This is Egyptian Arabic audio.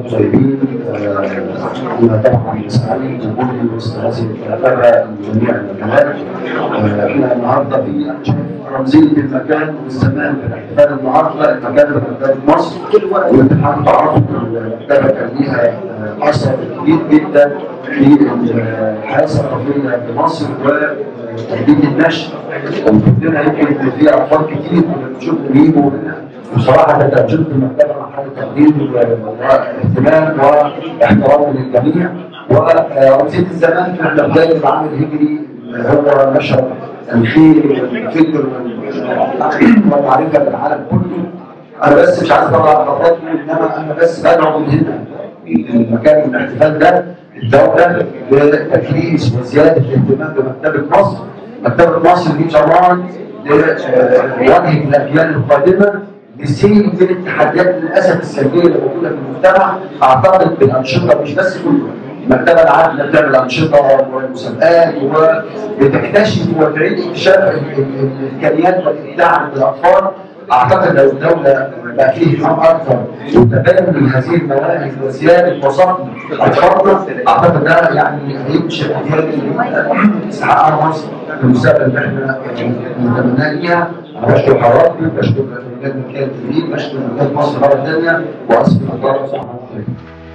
طيبين احنا طبعا سعيد وجودي وسط هذه الكتابه جميع المجالات احنا النهارده في رمزيه المكان والزمان في الاحتفال النهارده المكان في مكتبه مصر والاتحاد التعاطف المكتبه كان ليها اثر كبير جدا في الحياه الثقافيه في مصر وتجديد النشر وكلنا يمكن في اطفال كتير بنشوف بيجوا هنا بصراحه تجربه المكتبه محل تقدير واهتمام واحترام للجميع ورمزيه الزمان في احتفال العام الهجري هو نشر الخير والفكر والمعرفه بالعالم كله انا بس مش عايز اطلع حضراتكم انما انا بس بدعو من هنا المكان الاحتفال ده الدوله لتكريس وزياده الاهتمام بمكتبه مصر مكتبه مصر دي جران لوجه الاجيال القادمه لسيل من التحديات للاسف السلبيه اللي موجوده في المجتمع اعتقد بالانشطه مش بس كله المكتبه العامه بتعمل انشطه ومسابقات وبتكتشف وتعيد اكتشاف الامكانيات والابداع عند الاطفال اعتقد لو الدوله بقى فيه اهتمام اكثر وتبادل هذه المواهب وزياده وسط اطفالنا اعتقد ده يعني هينشئ اجيال استحقاقها مصر في المستقبل اللي احنا نتمناه ليها انا بشكر حضراتكم بشكر مجال مكان التدريب بشكر مكان مصر مره ثانيه واسف الحضاره